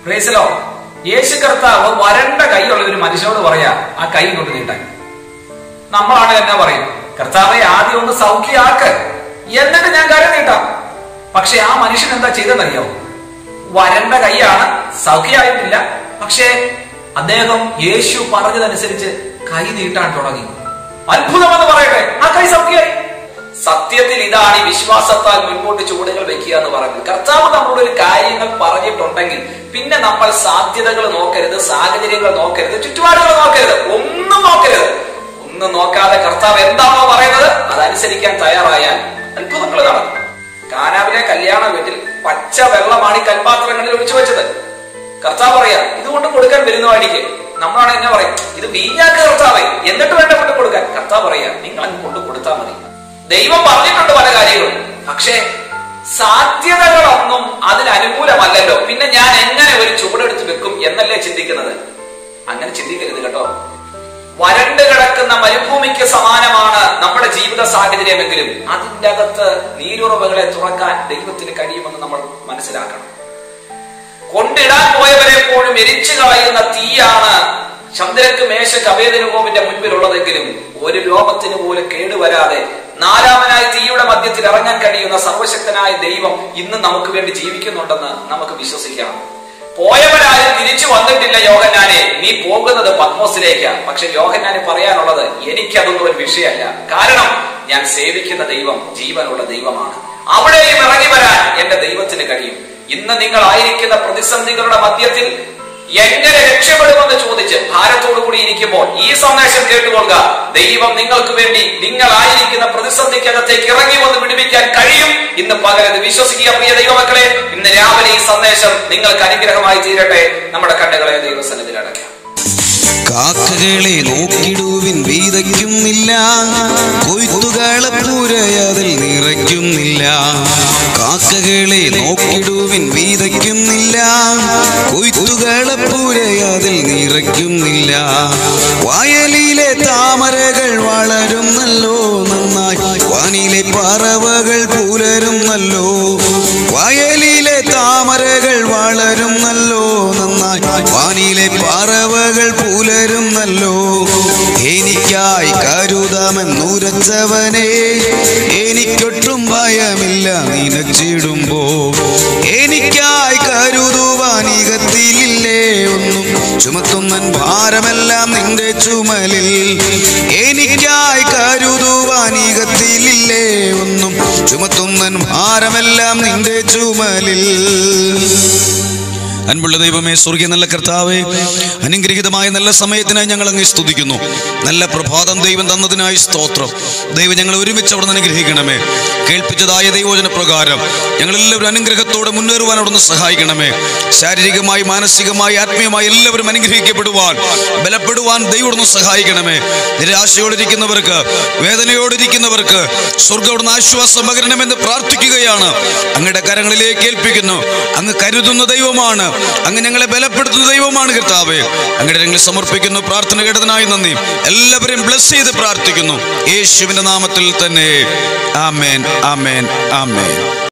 പ്രേസലോ യേശു കർത്താവ് വരണ്ട കൈയുള്ള ഒരു മനുഷ്യനോട് പറയാ ആ കൈ കൊണ്ട് നീട്ടാൻ നമ്മളാണ് എന്നാ പറയും കർത്താവെ ആദ്യം ഒന്ന് സൗഖ്യമാക്ക് എന്നിട്ട് ഞാൻ കാര്യം നീട്ടാം പക്ഷെ ആ മനുഷ്യൻ എന്താ ചെയ്തെന്നറിയാവോ വരണ്ട കൈയാണ് സൗഖ്യമായിട്ടില്ല പക്ഷേ അദ്ദേഹം യേശു പറഞ്ഞതനുസരിച്ച് കൈ നീട്ടാൻ തുടങ്ങി അത്ഭുതമെന്ന് പറയട്ടെ ആ കൈ സൗഖ്യമായി സത്യത്തിൽ ഇതാണ് ഈ വിശ്വാസത്താൽ മുൻപോട്ട് ചുവടുകൾ വെക്കുക എന്ന് പറയുന്നത് കർത്താവ് നമ്മളോട് ഒരു കാര്യങ്ങൾ പറഞ്ഞിട്ടുണ്ടെങ്കിൽ പിന്നെ നമ്മൾ സാധ്യതകൾ നോക്കരുത് സാഹചര്യങ്ങൾ നോക്കരുത് ചുറ്റുപാടുകൾ നോക്കരുത് ഒന്നും നോക്കരുത് ഒന്നും നോക്കാതെ കർത്താവ് എന്താണോ പറയുന്നത് അതനുസരിക്കാൻ തയ്യാറായാൽ അത്ഭുതങ്ങൾ നടക്കും കാനാവിലെ കല്യാണ വീട്ടിൽ പച്ച വെള്ളമാണ് ഈ കൽപാത്രങ്ങളിൽ ഒഴിച്ചു വെച്ചത് കർത്താവ് പറയാ ഇതുകൊണ്ട് കൊടുക്കാൻ വരുന്നവാടിക്ക് നമ്മളാണ് എന്നെ പറയും ഇത് വീഞ്ഞാക്ക് കർത്താവേ എന്നിട്ട് വേണ്ട കൊണ്ട് കൊടുക്കാൻ കർത്താവ് പറയാ നിങ്ങൾ അങ്ങ് കൊണ്ട് കൊടുത്താൽ മതി ദൈവം പറഞ്ഞിട്ടുണ്ട് പല കാര്യങ്ങളും പക്ഷേ സാധ്യതകളൊന്നും അതിന് അനുകൂലമല്ലല്ലോ പിന്നെ ഞാൻ എങ്ങനെ ഒരു ചുവടെടുത്ത് വെക്കും എന്നല്ലേ ചിന്തിക്കുന്നത് അങ്ങനെ ചിന്തിക്കരുത് കേട്ടോ വരണ്ട് കിടക്കുന്ന മരുഭൂമിക്ക് സമാനമാണ് നമ്മുടെ ജീവിത സാഹചര്യമെങ്കിലും അതിൻ്റെ അകത്ത് നീരുറവുകളെ തുറക്കാൻ ദൈവത്തിന് കഴിയുമെന്ന് നമ്മൾ മനസ്സിലാക്കണം കൊണ്ടിടാൻ പോയവരെ പോലും എരിച്ചു കളയുന്ന തീയാണ് ചന്ദ്രക്ക് മേശ കവേദനുഭവന്റെ മുൻപിലുള്ളതെങ്കിലും ഒരു ലോകത്തിന് പോലും കേടുവരാതെ നാലാമനായി തീയുടെ മധ്യത്തിൽ ഇറങ്ങാൻ കഴിയുന്ന സർവശക്തനായ ദൈവം ഇന്ന് നമുക്ക് വേണ്ടി ജീവിക്കുന്നുണ്ടെന്ന് നമുക്ക് വിശ്വസിക്കണം പോയവരാരും തിരിച്ചു വന്നിട്ടില്ല യോഹന്നാനെ നീ പോകുന്നത് പത്മോസിലേക്ക് പക്ഷെ യോഹന്നാന് പറയാനുള്ളത് എനിക്കതൊന്നും ഒരു വിഷയമല്ല കാരണം ഞാൻ സേവിക്കുന്ന ദൈവം ജീവനുള്ള ദൈവമാണ് അവിടെയും ഇറങ്ങി വരാൻ എന്റെ ദൈവത്തിന് കഴിയും ഇന്ന് നിങ്ങൾ ആയിരിക്കുന്ന പ്രതിസന്ധികളുടെ മധ്യത്തിൽ എങ്ങനെ രക്ഷപ്പെടുമെന്ന് ചോദിച്ച് ഭാരത്തോടു കൂടി ഇരിക്കുമ്പോൾ ഈ സന്ദേശം കേട്ടുകൊള്ളുക ദൈവം നിങ്ങൾക്ക് വേണ്ടി നിങ്ങളായിരിക്കുന്ന പ്രതിസന്ധിക്കകത്തേക്ക് ഇറങ്ങി വന്ന് വിടുവിക്കാൻ കഴിയും ഇന്ന് പകരത് വിശ്വസിക്കുക പ്രിയ ദൈവമക്കളെ ഇന്ന് രാവിലെ ഈ സന്ദേശം നിങ്ങൾക്ക് അനുഗ്രഹമായി തീരട്ടെ നമ്മുടെ കണ്ണുകളെ ദൈവസന്നിധിയിൽ അടയ്ക്കാം കാക്കകളെ നോക്കിടുവിൻ വീതയ്ക്കുന്നില്ല കൊയ്ത്തുകളെ പുരയതിൽ നിറയ്ക്കുന്നില്ല കാക്കകളെ നോക്കിടുവിൻ വീതയ്ക്കുന്നില്ല കൊയ്ത്തുകളെ പുരയതിൽ നിറയ്ക്കുന്നില്ല വയലിലെ താമരകൾ വളരുന്നല്ലോ നന്നായി വാനിലെ പറവകൾ പുലരുന്നല്ലോ വയലിലെ താമരകൾ വളരുന്നല്ലോ നന്നായി വാനിലെ പറവകൾ പുലരുന്നല്ലോ എനിക്കായി കരുതാമെന്നുരച്ചവനെ എനിക്കൊട്ടും ഭയമില്ല നിനച്ചിടുമ്പോ എനിക്കായി കരുതുവാനികത്തിലില്ലേ ഒന്നും ചുമത്തുന്നൻ ഭാരമെല്ലാം നിന്റെ ചുമലിൽ എനിക്കായി കരുതുവാനികത്തിലില്ലേ ഒന്നും ചുമത്തുന്നൻ ഭാരമെല്ലാം നിന്റെ ചുമലിൽ അൻപുള്ള ദൈവമേ സ്വർഗീയ നല്ല കർത്താവേ അനുഗ്രഹീതമായ നല്ല സമയത്തിനായി ഞങ്ങൾ അങ്ങ് സ്തുതിക്കുന്നു നല്ല പ്രഭാതം ദൈവം തന്നതിനായി സ്തോത്രം ദൈവം ഞങ്ങൾ ഒരുമിച്ച് അവിടെ നിന്ന് അനുഗ്രഹിക്കണമേ കേൾപ്പിച്ചതായ ദൈവോചന പ്രകാരം ഞങ്ങൾ എല്ലാവരും അനുഗ്രഹത്തോടെ മുന്നേറുവാൻ അവിടെ നിന്ന് സഹായിക്കണമേ ശാരീരികമായി മാനസികമായി ആത്മീയമായി എല്ലാവരും അനുഗ്രഹിക്കപ്പെടുവാൻ ബലപ്പെടുവാൻ ദൈവം അവിടെ നിന്ന് സഹായിക്കണമേ നിരാശയോടിരിക്കുന്നവർക്ക് വേദനയോടിരിക്കുന്നവർക്ക് സ്വർഗ്ഗം അവിടുന്ന് ആശ്വാസം പകരണമെന്ന് പ്രാർത്ഥിക്കുകയാണ് അങ്ങയുടെ കരങ്ങളിലേക്ക് ഏൽപ്പിക്കുന്നു അങ്ങ് കരുതുന്ന ദൈവമാണ് അങ്ങ് ഞങ്ങളെ ബലപ്പെടുത്തുന്ന ദൈവമാണ് കർത്താവേ അങ്ങയുടെ ഞങ്ങൾ സമർപ്പിക്കുന്നു പ്രാർത്ഥന കേട്ടതിനായി നന്ദി എല്ലാവരെയും ബ്ലസ് ചെയ്ത് പ്രാർത്ഥിക്കുന്നു യേശുവിന്റെ നാമത്തിൽ തന്നെ ആമേൻ ആമേൻ ആമേൻ